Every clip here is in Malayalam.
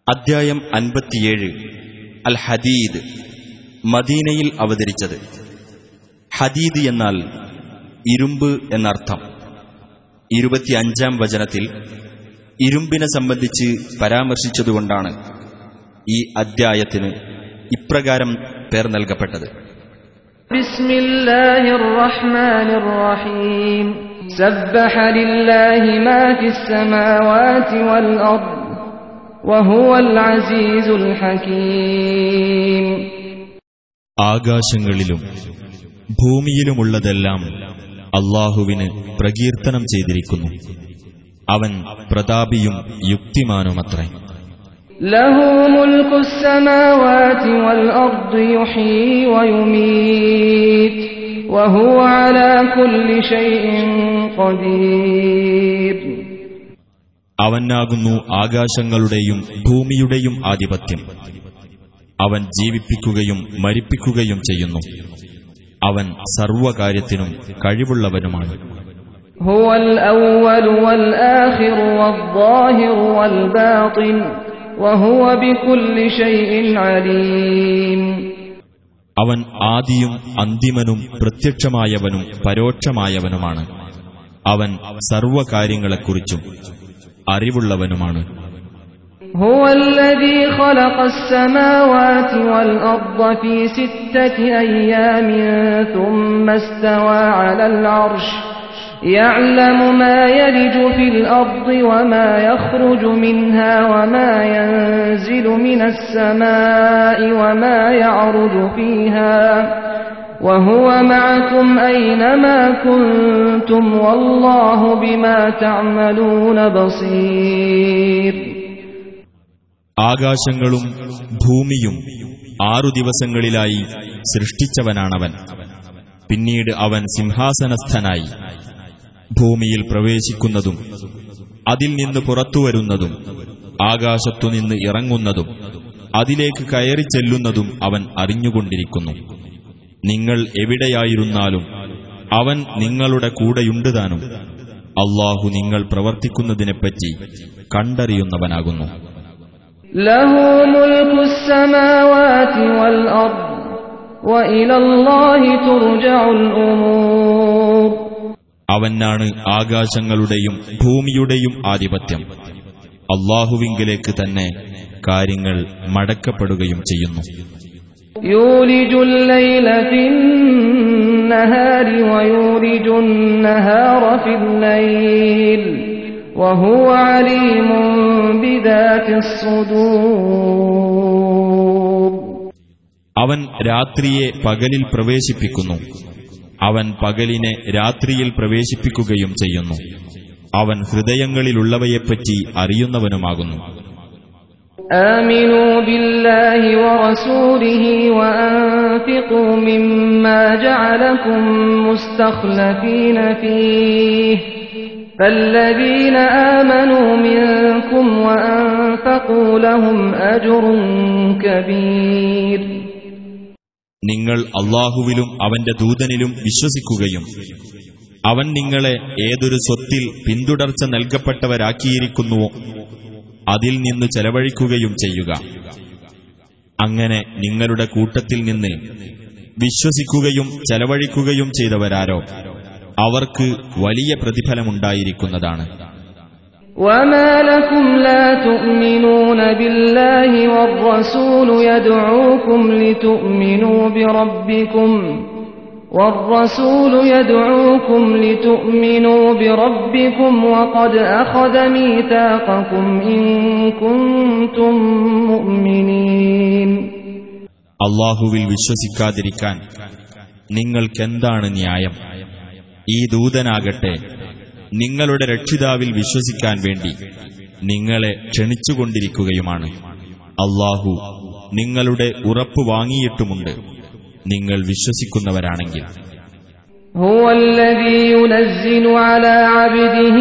അദ്ധ്യായം അൻപത്തിയേഴ് അൽ ഹദീദ് മദീനയിൽ അവതരിച്ചത് ഹദീദ് എന്നാൽ ഇരുമ്പ് എന്നർത്ഥം ഇരുപത്തിയഞ്ചാം വചനത്തിൽ ഇരുമ്പിനെ സംബന്ധിച്ച് പരാമർശിച്ചതുകൊണ്ടാണ് ഈ അദ്ധ്യായത്തിന് ഇപ്രകാരം പേർ നൽകപ്പെട്ടത് بسم الله الرحمن الرحيم سبح لله ما في السماوات والأرض وهو العزيز الحكيم ആകാശങ്ങളിലും ഭൂമിയിലുമുള്ളതെല്ലാം അള്ളാഹുവിന് പ്രകീർത്തനം ചെയ്തിരിക്കുന്നു അവൻ പ്രതാപിയും യുക്തിമാനുമത്രേ له ملك السماوات والأرض يحيي ويميت وهو على كل شيء قدير അവനാകുന്നു ആകാശങ്ങളുടെയും ഭൂമിയുടെയും ആധിപത്യം അവൻ ജീവിപ്പിക്കുകയും മരിപ്പിക്കുകയും ചെയ്യുന്നു അവൻ സർവകാര്യത്തിനും കഴിവുള്ളവനുമാണ് هو الأول والآخر والظاهر والباطن وهو بكل شيء عليم അവൻ ആദിയും അന്തിമനും പ്രത്യക്ഷമായവനും പരോക്ഷമായവനുമാണ് അവൻ സർവകാര്യങ്ങളെക്കുറിച്ചും അറിവുള്ളവനുമാണ് هو الذي خلق السماوات والأرض في ستة أيام ثم استوى على العرش يعلم ما يلج في الأرض وما يخرج منها وما ينزل من السماء وما يعرج فيها وهو معكم أينما كنتم والله بما تعملون بصير ആകാശങ്ങളും ഭൂമിയും ആറു ദിവസങ്ങളിലായി സൃഷ്ടിച്ചവനാണവൻ പിന്നീട് അവൻ സിംഹാസനസ്ഥനായി ഭൂമിയിൽ പ്രവേശിക്കുന്നതും അതിൽ നിന്ന് പുറത്തുവരുന്നതും ആകാശത്തുനിന്ന് ഇറങ്ങുന്നതും അതിലേക്ക് കയറി ചെല്ലുന്നതും അവൻ അറിഞ്ഞുകൊണ്ടിരിക്കുന്നു നിങ്ങൾ എവിടെയായിരുന്നാലും അവൻ നിങ്ങളുടെ കൂടെയുണ്ട് താനും അള്ളാഹു നിങ്ങൾ പ്രവർത്തിക്കുന്നതിനെപ്പറ്റി കണ്ടറിയുന്നവനാകുന്നു له ملك السماوات والأرض وإلى الله ترجع الأمور അവനാണ് ആകാശങ്ങളുടെയും ഭൂമിയുടെയും ആധിപത്യം അള്ളാഹുവിങ്കിലേക്ക് തന്നെ കാര്യങ്ങൾ മടക്കപ്പെടുകയും ചെയ്യുന്നു يولج الليل في النهار ويولج النهار في الليل وهو عليم بذات الصدور അവൻ രാത്രിയെ പകലിൽ പ്രവേശിപ്പിക്കുന്നു അവൻ പകലിനെ രാത്രിയിൽ പ്രവേശിപ്പിക്കുകയും ചെയ്യുന്നു അവൻ ഹൃദയങ്ങളിലുള്ളവയെപ്പറ്റി അറിയുന്നവനുമാകുന്നു آمنوا بالله ورسوله وأنفقوا مما جعلكم مستخلفين فيه فالذين آمنوا منكم وأنفقوا لهم أجر كبير നിങ്ങൾ അള്ളാഹുവിലും അവന്റെ ദൂതനിലും വിശ്വസിക്കുകയും അവൻ നിങ്ങളെ ഏതൊരു സ്വത്തിൽ പിന്തുടർച്ച നൽകപ്പെട്ടവരാക്കിയിരിക്കുന്നുവോ അതിൽ നിന്ന് ചെലവഴിക്കുകയും ചെയ്യുക അങ്ങനെ നിങ്ങളുടെ കൂട്ടത്തിൽ നിന്ന് വിശ്വസിക്കുകയും ചെലവഴിക്കുകയും ചെയ്തവരാരോ അവർക്ക് വലിയ പ്രതിഫലമുണ്ടായിരിക്കുന്നതാണ് وما لكم لا تؤمنون بالله والرسول يدعوكم لتؤمنوا بربكم والرسول يدعوكم لتؤمنوا بربكم وقد أخذ ميثاقكم إن كنتم مؤمنين അള്ളാഹുവിൽ വിശ്വസിക്കാതിരിക്കാൻ നിങ്ങൾക്കെന്താണ് ന്യായം ഈ ദൂതനാകട്ടെ നിങ്ങളുടെ രക്ഷിതാവിൽ വിശ്വസിക്കാൻ വേണ്ടി നിങ്ങളെ ക്ഷണിച്ചുകൊണ്ടിരിക്കുകയുമാണ് അള്ളാഹു നിങ്ങളുടെ ഉറപ്പ് വാങ്ങിയിട്ടുമുണ്ട് നിങ്ങൾ വിശ്വസിക്കുന്നവരാണെങ്കിൽ هو الذي ينزل على عبده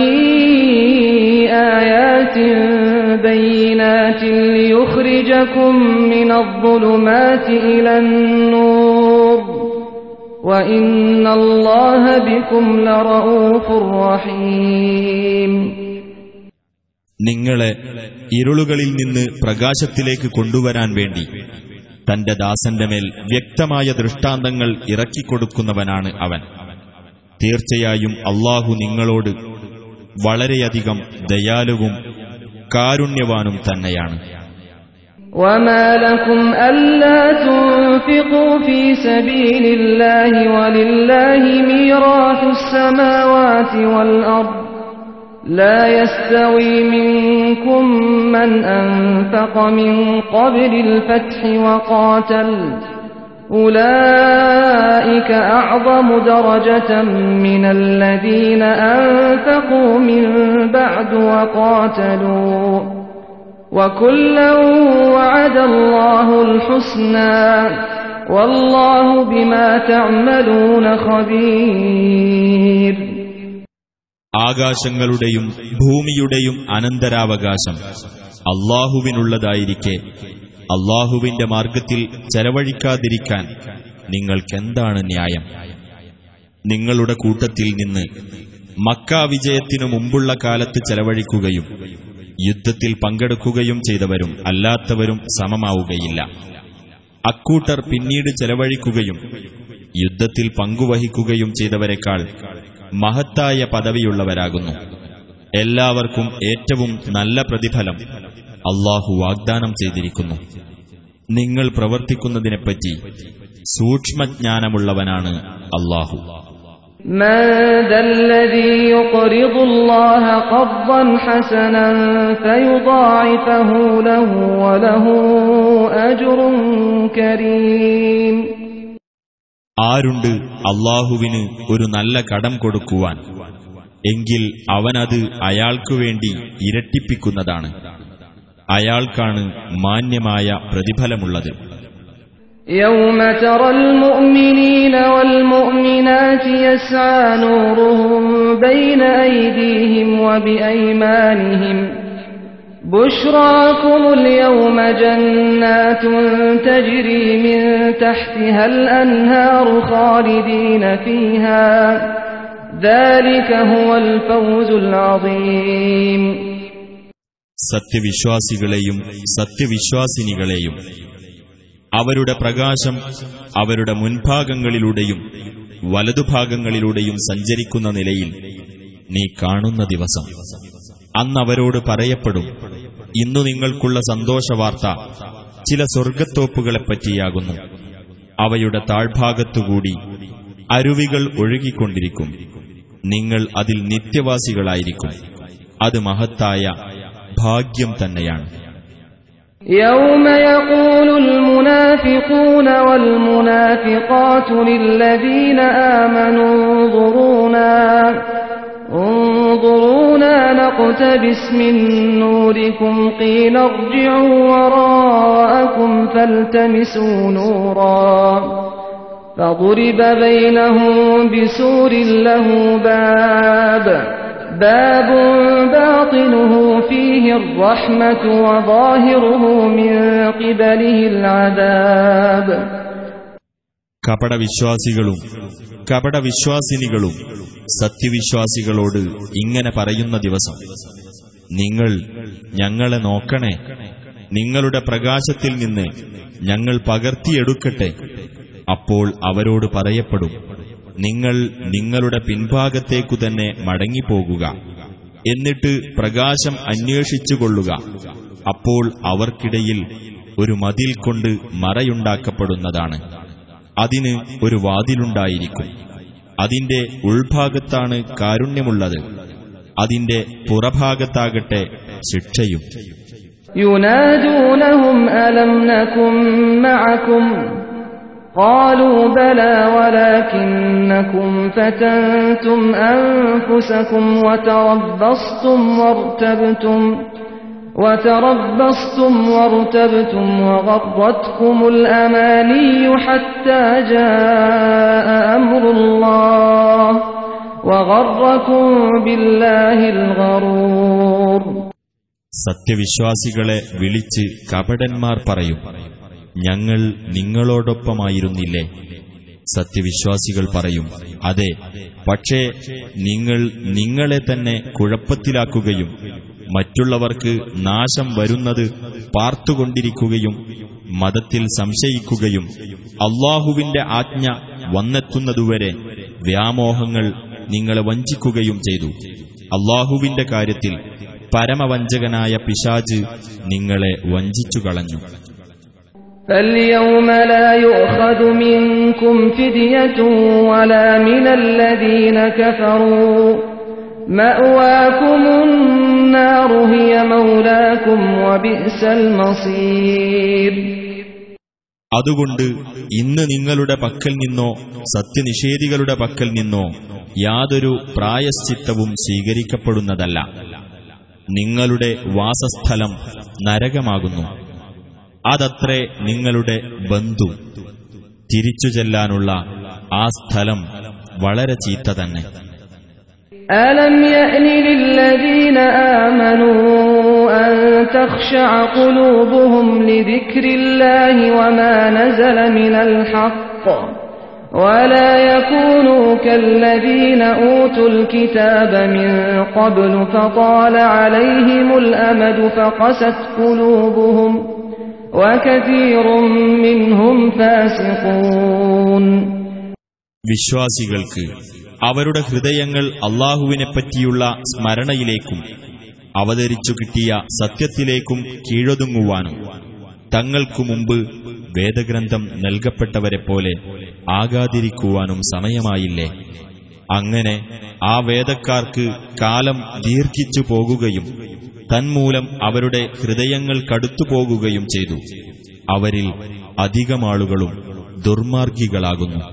آيات بينات ليخرجكم من الظلمات إلى النور وإن الله بكم لرؤوف رحيم നിങ്ങളെ ഇരുളുകളിൽ നിന്ന് പ്രകാശത്തിലേക്ക് കൊണ്ടുവരാൻ വേണ്ടി തന്റെ ദാസന്റെ മേൽ വ്യക്തമായ ദൃഷ്ടാന്തങ്ങൾ ഇറക്കിക്കൊടുക്കുന്നവനാണ് അവൻ തീർച്ചയായും അള്ളാഹു നിങ്ങളോട് വളരെയധികം ദയാലുവും കാരുണ്യവാനും തന്നെയാണ് وما لكم ألا تنفقوا في سبيل الله ولله ميراث السماوات والأرض لا يستوي منكم من أنفق من قبل الفتح وقاتل أولئك أعظم درجة من الذين أنفقوا من بعد وقاتلوا وكلا وعد الله الحسنى والله بما تعملون خبير ആകാശങ്ങളുടെയും ഭൂമിയുടെയും അനന്തരാവകാശം അള്ളാഹുവിനുള്ളതായിരിക്കെ അള്ളാഹുവിന്റെ മാർഗത്തിൽ ചെലവഴിക്കാതിരിക്കാൻ നിങ്ങൾക്കെന്താണ് ന്യായം നിങ്ങളുടെ കൂട്ടത്തിൽ നിന്ന് മക്ക വിജയത്തിനു മുമ്പുള്ള കാലത്ത് ചെലവഴിക്കുകയും യുദ്ധത്തിൽ പങ്കെടുക്കുകയും ചെയ്തവരും അല്ലാത്തവരും സമമാവുകയില്ല അക്കൂട്ടർ പിന്നീട് ചെലവഴിക്കുകയും യുദ്ധത്തിൽ പങ്കുവഹിക്കുകയും ചെയ്തവരെക്കാൾ മഹത്തായ പദവിയുള്ളവരാകുന്നു എല്ലാവർക്കും ഏറ്റവും നല്ല പ്രതിഫലം അള്ളാഹു വാഗ്ദാനം ചെയ്തിരിക്കുന്നു നിങ്ങൾ പ്രവർത്തിക്കുന്നതിനെപ്പറ്റി സൂക്ഷ്മജ്ഞാനമുള്ളവനാണ് അള്ളാഹു من ذا الذي يقرض الله قرضا حسنا فيضاعفه له وله أجر كريم ആരുണ്ട് അള്ളാഹുവിന് ഒരു നല്ല കടം കൊടുക്കുവാൻ എങ്കിൽ അവനത് അയാൾക്കു വേണ്ടി ഇരട്ടിപ്പിക്കുന്നതാണ് അയാൾക്കാണ് മാന്യമായ പ്രതിഫലമുള്ളത് يوم ترى المؤمنين والمؤمنات يسعى نورهم بين أيديهم وبأيمانهم بشراكم اليوم جنات تجري من تحتها الأنهار خالدين فيها ذلك هو الفوز العظيم സത്യവിശ്വാസികളെയും സത്യവിശ്വാസിനികളെയും അവരുടെ പ്രകാശം അവരുടെ മുൻഭാഗങ്ങളിലൂടെയും വലതുഭാഗങ്ങളിലൂടെയും സഞ്ചരിക്കുന്ന നിലയിൽ നീ കാണുന്ന ദിവസം അന്നവരോട് പറയപ്പെടും ഇന്നു നിങ്ങൾക്കുള്ള സന്തോഷവാർത്ത ചില സ്വർഗത്തോപ്പുകളെപ്പറ്റിയാകുന്നു അവയുടെ താഴ്ഭാഗത്തുകൂടി അരുവികൾ ഒഴുകിക്കൊണ്ടിരിക്കും നിങ്ങൾ അതിൽ നിത്യവാസികളായിരിക്കും അത് മഹത്തായ ഭാഗ്യം തന്നെയാണ് يوم يقول المنافقون والمنافقات للذين آمنوا انظرونا انظرونا نقتبس من نوركم قيل ارجعوا وراءكم فالتمسوا نورا فضرب بينهم بسور له باب باب باطنه فيه الرحمة وظاهره من قبله العذاب കപടവിശ്വാസികളും കപടവിശ്വാസിനികളും സത്യവിശ്വാസികളോട് ഇങ്ങനെ പറയുന്ന ദിവസം നിങ്ങൾ ഞങ്ങളെ നോക്കണേ നിങ്ങളുടെ പ്രകാശത്തിൽ നിന്ന് ഞങ്ങൾ പകർത്തിയെടുക്കട്ടെ അപ്പോൾ അവരോട് പറയപ്പെടും നിങ്ങൾ നിങ്ങളുടെ പിൻഭാഗത്തേക്കു തന്നെ മടങ്ങിപ്പോകുക എന്നിട്ട് പ്രകാശം അന്വേഷിച്ചുകൊള്ളുക അപ്പോൾ അവർക്കിടയിൽ ഒരു മതിൽ കൊണ്ട് മറയുണ്ടാക്കപ്പെടുന്നതാണ് അതിന് ഒരു വാതിലുണ്ടായിരിക്കും അതിന്റെ ഉൾഭാഗത്താണ് കാരുണ്യമുള്ളത് അതിന്റെ പുറഭാഗത്താകട്ടെ ശിക്ഷയും ينادونهم ألم نكن معكم قالوا بلى ولكنكم فتنتم أنفسكم وتربصتم وارتبتم وتربصتم وارتبتم وغرتكم الأماني حتى جاء أمر الله وغركم بالله الغرور സത്യവിശ്വാസികളെ വിളിച്ച് കപടന്മാർ പറയും ഞങ്ങൾ നിങ്ങളോടൊപ്പമായിരുന്നില്ലേ സത്യവിശ്വാസികൾ പറയും അതെ പക്ഷേ നിങ്ങൾ നിങ്ങളെ തന്നെ കുഴപ്പത്തിലാക്കുകയും മറ്റുള്ളവർക്ക് നാശം വരുന്നത് പാർത്തുകൊണ്ടിരിക്കുകയും മതത്തിൽ സംശയിക്കുകയും അള്ളാഹുവിന്റെ ആജ്ഞ വന്നെത്തുന്നതുവരെ വ്യാമോഹങ്ങൾ നിങ്ങളെ വഞ്ചിക്കുകയും ചെയ്തു അള്ളാഹുവിന്റെ കാര്യത്തിൽ പരമവഞ്ചകനായ പിശാജ് നിങ്ങളെ വഞ്ചിച്ചു കളഞ്ഞു فاليوم لا يؤخذ منكم فدية ولا من الذين كفروا مأواكم النار هي مولاكم وبئس المصير അതുകൊണ്ട് ഇന്ന് നിങ്ങളുടെ പക്കൽ നിന്നോ സത്യനിഷേധികളുടെ പക്കൽ നിന്നോ യാതൊരു പ്രായശ്ചിത്തവും സ്വീകരിക്കപ്പെടുന്നതല്ല നിങ്ങളുടെ വാസസ്ഥലം നരകമാകുന്നു അതത്രേ നിങ്ങളുടെ ബന്ധു തിരിച്ചു ചെല്ലാനുള്ള ആ സ്ഥലം വളരെ ചീത്ത തന്നെ ألم يأن للذين آمنوا أن تخشع قلوبهم لذكر الله وما نزل من الحق ولا يكونوا كالذين أوتوا الكتاب من قبل فطال عليهم الأمد فقست قلوبهم وكثير منهم فاسقون വിശ്വാസികൾക്ക് അവരുടെ ഹൃദയങ്ങൾ അള്ളാഹുവിനെപ്പറ്റിയുള്ള സ്മരണയിലേക്കും അവതരിച്ചു കിട്ടിയ സത്യത്തിലേക്കും കീഴൊതുങ്ങുവാനും തങ്ങൾക്കു മുമ്പ് വേദഗ്രന്ഥം നൽകപ്പെട്ടവരെ പോലെ ആകാതിരിക്കുവാനും സമയമായില്ലേ അങ്ങനെ ആ വേദക്കാർക്ക് കാലം ദീർഘിച്ചു പോകുകയും തന്മൂലം അവരുടെ ഹൃദയങ്ങൾ കടുത്തു പോകുകയും ചെയ്തു അവരിൽ അധികമാളുകളും ദുർമാർഗികളാകുന്നു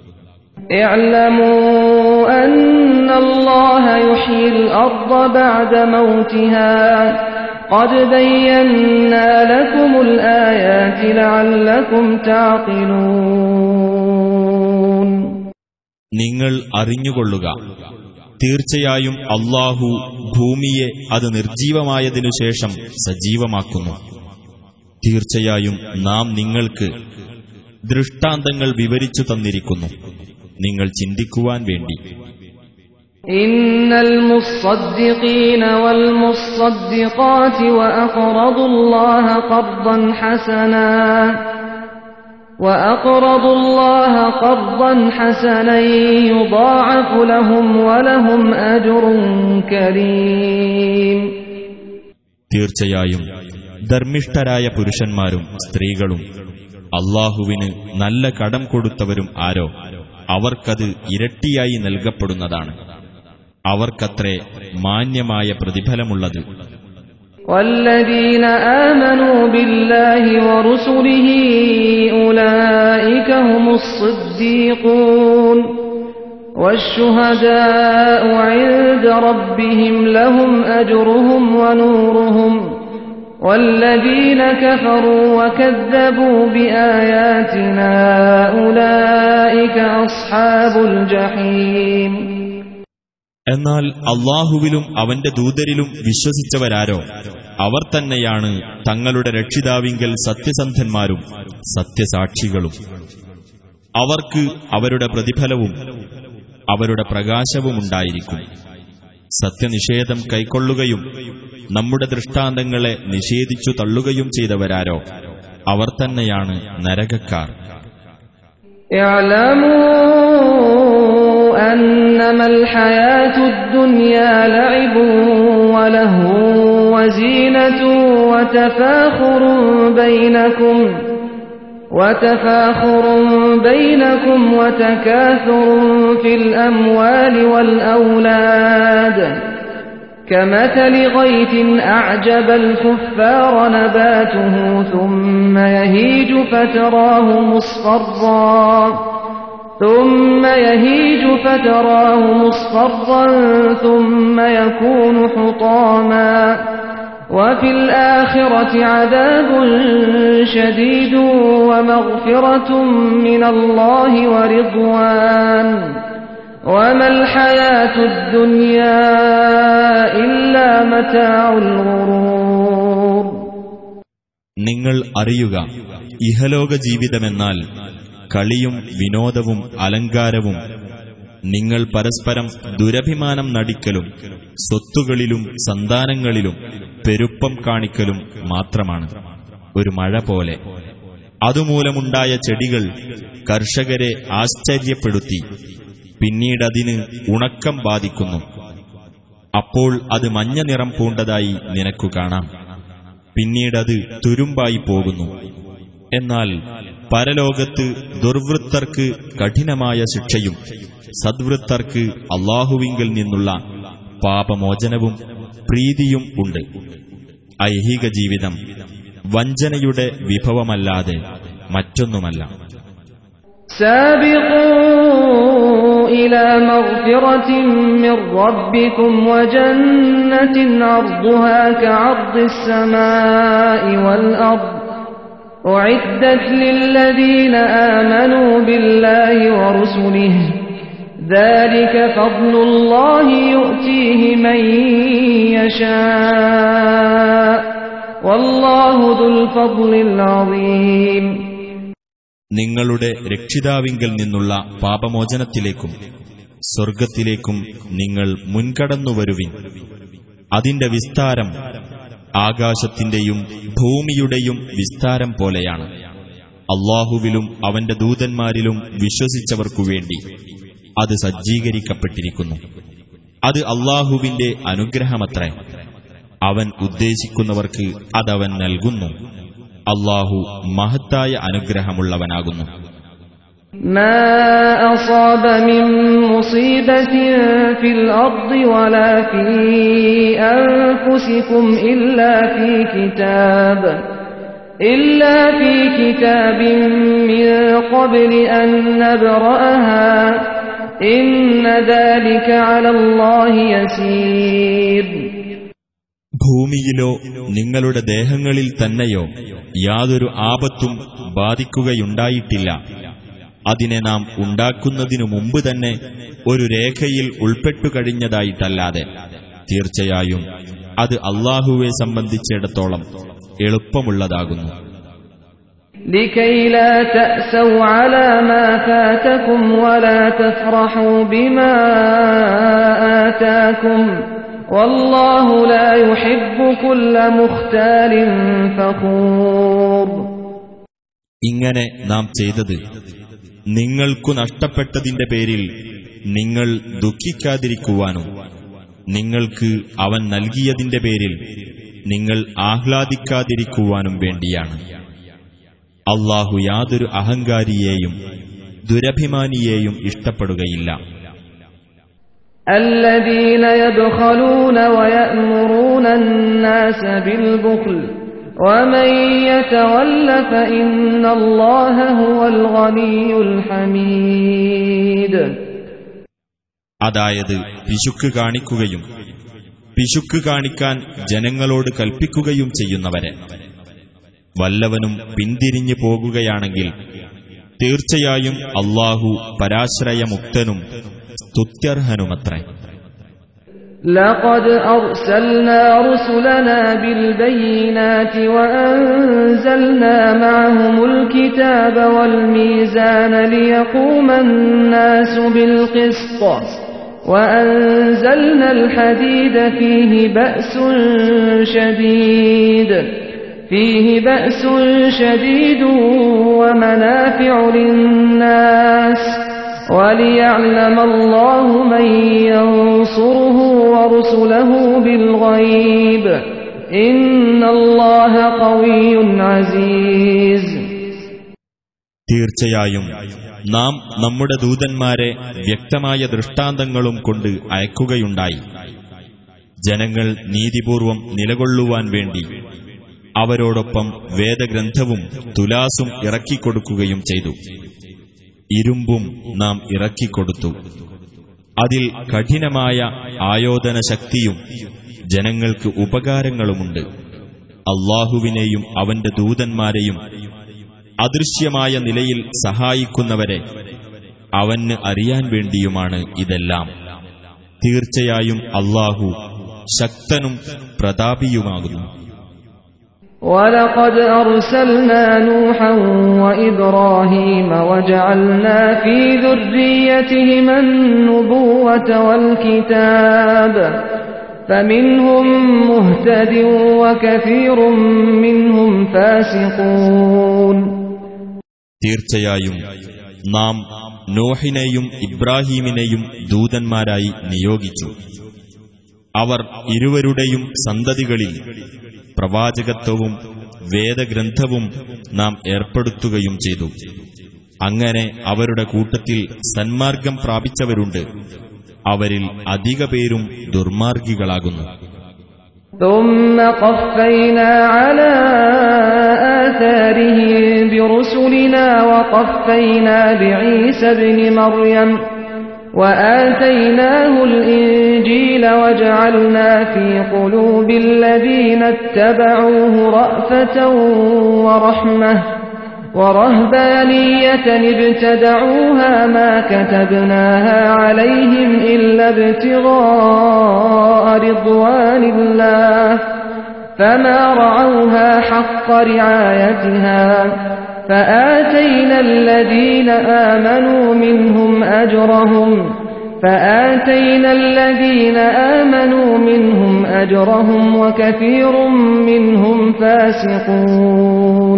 اعلموا أن الله يحيي الأرض بعد موتها قد بينا لكم الآيات لعلكم تعقلون നിങ്ങൾ അറിഞ്ഞുകൊള്ളുക തീർച്ചയായും അള്ളാഹു ഭൂമിയെ അത് നിർജീവമായതിനു ശേഷം സജീവമാക്കുന്നു തീർച്ചയായും നാം നിങ്ങൾക്ക് ദൃഷ്ടാന്തങ്ങൾ വിവരിച്ചു തന്നിരിക്കുന്നു നിങ്ങൾ ചിന്തിക്കുവാൻ വേണ്ടി إن المصدقين والمصدقات وأقرضوا الله قرضا حسنا وأقرضوا الله قرضا حسنا يضاعف لهم ولهم أجر كريم തീർച്ചയായും ധർമ്മിഷ്ഠരായ പുരുഷന്മാരും സ്ത്രീകളും അള്ളാഹുവിന് നല്ല കടം കൊടുത്തവരും ആരോ അവർക്കത് ഇരട്ടിയായി നൽകപ്പെടുന്നതാണ് അവർക്കത്രേ മാന്യമായ പ്രതിഫലമുള്ളത് والذين آمنوا بالله ورسله أولئك هم الصديقون والشهداء عند ربهم لهم أجرهم ونورهم والذين كفروا وكذبوا بآياتنا أولئك أصحاب الجحيم എന്നാൽ അള്ളാഹുവിലും അവന്റെ ദൂതരിലും വിശ്വസിച്ചവരാരോ അവർ തന്നെയാണ് തങ്ങളുടെ രക്ഷിതാവിങ്കൽ സത്യസന്ധന്മാരും സത്യസാക്ഷികളും അവർക്ക് അവരുടെ പ്രതിഫലവും അവരുടെ പ്രകാശവുമുണ്ടായിരിക്കും സത്യനിഷേധം കൈക്കൊള്ളുകയും നമ്മുടെ ദൃഷ്ടാന്തങ്ങളെ നിഷേധിച്ചു തള്ളുകയും ചെയ്തവരാരോ അവർ തന്നെയാണ് നരകക്കാർ اعلموا أنما الحياة الدنيا لعب ولهو وزينة وتفاخر بينكم وتفاخر بينكم وتكاثر في الأموال والأولاد كمثل غيث أعجب الكفار نباته ثم يهيج فتراه مصفرا ثم يهيج فتراه مصفرا ثم يكون حطاما وفي الآخرة عذاب شديد ومغفرة من الله ورضوان وما الحياة الدنيا إلا متاع الغرور നിങ്ങൾ അറിയുക ഇഹലോക ജീവിതമെന്നാൽ കളിയും വിനോദവും അലങ്കാരവും നിങ്ങൾ പരസ്പരം ദുരഭിമാനം നടിക്കലും സ്വത്തുകളിലും സന്താനങ്ങളിലും പെരുപ്പം കാണിക്കലും മാത്രമാണ് ഒരു മഴ പോലെ അതുമൂലമുണ്ടായ ചെടികൾ കർഷകരെ ആശ്ചര്യപ്പെടുത്തി പിന്നീടതിന് ഉണക്കം ബാധിക്കുന്നു അപ്പോൾ അത് മഞ്ഞ നിറം പൂണ്ടതായി നിനക്കു കാണാം പിന്നീടത് തുരുമ്പായി പോകുന്നു എന്നാൽ പരലോകത്ത് ദുർവൃത്തർക്ക് കഠിനമായ ശിക്ഷയും സദ്വൃത്തർക്ക് അള്ളാഹുവിങ്കിൽ നിന്നുള്ള പാപമോചനവും പ്രീതിയും ഉണ്ട് ഐഹിക ജീവിതം വഞ്ചനയുടെ വിഭവമല്ലാതെ മറ്റൊന്നുമല്ല سابقوا إلى مغفرة من ربكم وجنة عرضها كعرض السماء والأرض أعدت للذين آمنوا بالله ورسله ذلك فضل الله يؤتيه من يشاء والله ذو الفضل العظيم നിങ്ങളുടെ രക്ഷിതാവിങ്കൽ നിന്നുള്ള പാപമോചനത്തിലേക്കും സ്വർഗത്തിലേക്കും നിങ്ങൾ മുൻകടന്നുവരുവിൻ അതിന്റെ വിസ്താരം ആകാശത്തിന്റെയും ഭൂമിയുടെയും വിസ്താരം പോലെയാണ് അള്ളാഹുവിലും അവന്റെ ദൂതന്മാരിലും വിശ്വസിച്ചവർക്കു വേണ്ടി അത് സജ്ജീകരിക്കപ്പെട്ടിരിക്കുന്നു അത് അള്ളാഹുവിന്റെ അനുഗ്രഹമത്രേ അവൻ ഉദ്ദേശിക്കുന്നവർക്ക് അതവൻ നൽകുന്നു അള്ളാഹു മഹത്തായ അനുഗ്രഹമുള്ളവനാകുന്നു ما أصاب من مصيبة في الأرض ولا في أنفسكم إلا في كتاب إلا في كتاب من قبل أن نبرأها إن ذلك على الله يسير ഭൂമിയിലോ നിങ്ങളുടെ ദേഹങ്ങളിൽ തന്നെയോ യാതൊരു ആപത്തും ബാധിക്കുകയുണ്ടായിട്ടില്ല അതിനെ നാം ഉണ്ടാക്കുന്നതിനു മുമ്പ് തന്നെ ഒരു രേഖയിൽ ഉൾപ്പെട്ടു കഴിഞ്ഞതായിട്ടല്ലാതെ തീർച്ചയായും അത് അള്ളാഹുവെ സംബന്ധിച്ചിടത്തോളം എളുപ്പമുള്ളതാകുന്നു لكي لا تأسوا على ما فاتكم ولا تفرحوا بما آتاكم والله لا يحب كل مختال فخور ഇങ്ങനെ നാം ചെയ്തത് നിങ്ങൾക്കു നഷ്ടപ്പെട്ടതിന്റെ പേരിൽ നിങ്ങൾ ദുഃഖിക്കാതിരിക്കുവാനും നിങ്ങൾക്ക് അവൻ നൽകിയതിന്റെ പേരിൽ നിങ്ങൾ ആഹ്ലാദിക്കാതിരിക്കുവാനും വേണ്ടിയാണ് അള്ളാഹു യാതൊരു അഹങ്കാരിയെയും ദുരഭിമാനിയെയും ഇഷ്ടപ്പെടുകയില്ല الذين يبخلون ويأمرون الناس بالبخل ومن يتول فإن الله هو الغني الحميد അതായത് പിശുക്ക് കാണിക്കുകയും പിശുക്ക് കാണിക്കാൻ ജനങ്ങളോട് കൽപ്പിക്കുകയും ചെയ്യുന്നവരെ വല്ലവനും പിന്തിരിഞ്ഞു പോകുകയാണെങ്കിൽ തീർച്ചയായും അള്ളാഹു പരാശ്രയമുക്തനും സ്തുത്യർഹനുമത്രേ لقد أرسلنا رسلنا بالبينات وأنزلنا معهم الكتاب والميزان ليقوم الناس بالقسط وأنزلنا الحديد فيه بأس شديد فيه بأس شديد ومنافع للناس وليعلم الله من ينصره ورسله بالغيب إن الله قوي عزيز തീർച്ചയായും നാം നമ്മുടെ ദൂതന്മാരെ വ്യക്തമായ ദൃഷ്ടാന്തങ്ങളും കൊണ്ട് അയക്കുകയുണ്ടായി ജനങ്ങൾ നീതിപൂർവം നിലകൊള്ളുവാൻ വേണ്ടി അവരോടൊപ്പം വേദഗ്രന്ഥവും തുലാസും ഇറക്കിക്കൊടുക്കുകയും ചെയ്തു ഇരുമ്പും നാം ഇറക്കിക്കൊടുത്തു അതിൽ കഠിനമായ ആയോധന ശക്തിയും ജനങ്ങൾക്ക് ഉപകാരങ്ങളുമുണ്ട് അള്ളാഹുവിനെയും അവന്റെ ദൂതന്മാരെയും അദൃശ്യമായ നിലയിൽ സഹായിക്കുന്നവരെ അവന് അറിയാൻ വേണ്ടിയുമാണ് ഇതെല്ലാം തീർച്ചയായും അള്ളാഹു ശക്തനും പ്രതാപിയുമാകുന്നു ولقد أرسلنا نوحا وإبراهيم وجعلنا في ذريتهما النبوة والكتاب فمنهم مهتد وكثير منهم فاسقون തീർച്ചയായും നാം നോഹിനെയും ഇബ്രാഹീമിനെയും ദൂതന്മാരായി നിയോഗിച്ചു അവർ ഇരുവരുടെയും സന്തതികളിൽ പ്രവാചകത്വവും വേദഗ്രന്ഥവും നാം ഏർപ്പെടുത്തുകയും ചെയ്തു അങ്ങനെ അവരുടെ കൂട്ടത്തിൽ സന്മാർഗം പ്രാപിച്ചവരുണ്ട് അവരിൽ അധിക പേരും ദുർമാർഗികളാകുന്നു ثم قفينا على آثارهم برسلنا وقفينا بعيسى ابن مريم وآتيناه الإنجيل وجعلنا في قلوب الذين اتبعوه رأفة ورحمة ورهبانية ابتدعوها ما كتبناها عليهم إلا ابتغاء رضوان الله فما رعوها حق رعايتها فآتينا الذين آمنوا منهم أجرهم فآتينا الذين آمنوا منهم أجرهم وكثير منهم فاسقون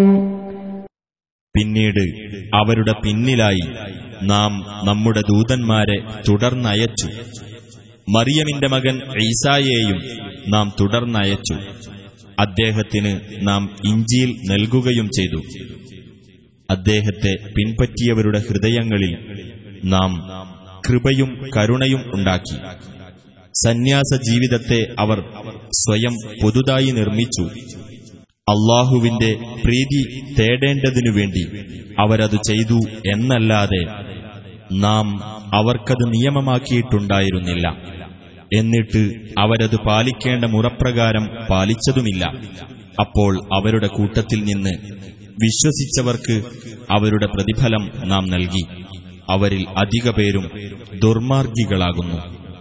പിന്നീട് അവരുടെ പിന്നിലായി നാം നമ്മുടെ ദൂതന്മാരെ തുടർന്നയച്ചു മറിയമിന്റെ മകൻ ഈസായെയും നാം തുടർന്നയച്ചു അദ്ദേഹത്തിന് നാം ഇഞ്ചിയിൽ നൽകുകയും ചെയ്തു അദ്ദേഹത്തെ പിൻപറ്റിയവരുടെ ഹൃദയങ്ങളിൽ നാം കൃപയും കരുണയും ഉണ്ടാക്കി സന്യാസ ജീവിതത്തെ അവർ സ്വയം പുതുതായി നിർമ്മിച്ചു അള്ളാഹുവിന്റെ പ്രീതി തേടേണ്ടതിനു വേണ്ടി അവരത് ചെയ്തു എന്നല്ലാതെ നാം അവർക്കത് നിയമമാക്കിയിട്ടുണ്ടായിരുന്നില്ല എന്നിട്ട് അവരത് പാലിക്കേണ്ട മുറപ്രകാരം പാലിച്ചതുമില്ല അപ്പോൾ അവരുടെ കൂട്ടത്തിൽ നിന്ന് വിശ്വസിച്ചവർക്ക് അവരുടെ പ്രതിഫലം നാം നൽകി അവരിൽ അധിക പേരും ദുർമാർഗികളാകുന്നു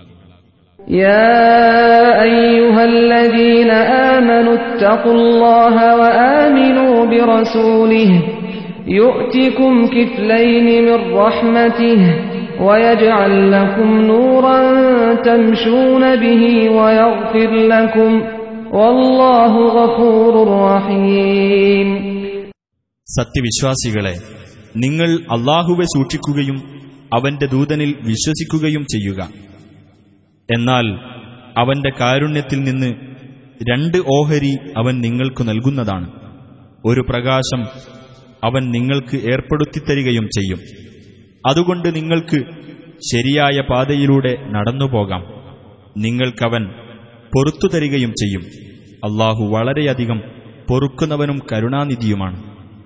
يا أيها الذين آمنوا اتقوا الله وآمنوا برسوله يؤتكم كفلين من رحمته ويجعل لكم نورا تمشون به ويغفر لكم والله غفور رحيم സത്യവിശ്വാസികളെ നിങ്ങൾ അള്ളാഹുവെ സൂക്ഷിക്കുകയും അവന്റെ ദൂതനിൽ വിശ്വസിക്കുകയും ചെയ്യുക എന്നാൽ അവന്റെ കാരുണ്യത്തിൽ നിന്ന് രണ്ട് ഓഹരി അവൻ നിങ്ങൾക്ക് നൽകുന്നതാണ് ഒരു പ്രകാശം അവൻ നിങ്ങൾക്ക് ഏർപ്പെടുത്തിത്തരികയും ചെയ്യും അതുകൊണ്ട് നിങ്ങൾക്ക് ശരിയായ പാതയിലൂടെ നടന്നുപോകാം നിങ്ങൾക്കവൻ പൊറത്തു തരികയും ചെയ്യും അള്ളാഹു വളരെയധികം പൊറുക്കുന്നവനും കരുണാനിധിയുമാണ്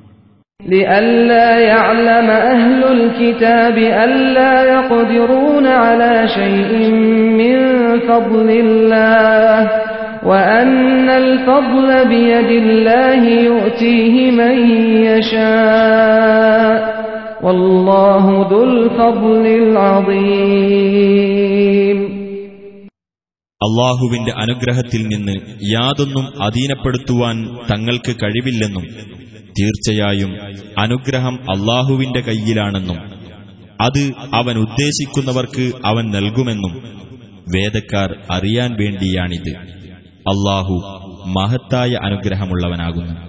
لئلا يعلم أهل الكتاب ألا يقدرون على شيء من فضل الله وأن الفضل بيد الله يؤتيه من يشاء والله ذو الفضل العظيم അള്ളാഹുവിന്റെ അനുഗ്രഹത്തിൽ നിന്ന് യാതൊന്നും അധീനപ്പെടുത്തുവാൻ തങ്ങൾക്ക് കഴിവില്ലെന്നും തീർച്ചയായും അനുഗ്രഹം അള്ളാഹുവിന്റെ കയ്യിലാണെന്നും അത് അവൻ ഉദ്ദേശിക്കുന്നവർക്ക് അവൻ നൽകുമെന്നും വേദക്കാർ അറിയാൻ വേണ്ടിയാണിത് അള്ളാഹു മഹത്തായ അനുഗ്രഹമുള്ളവനാകുന്നു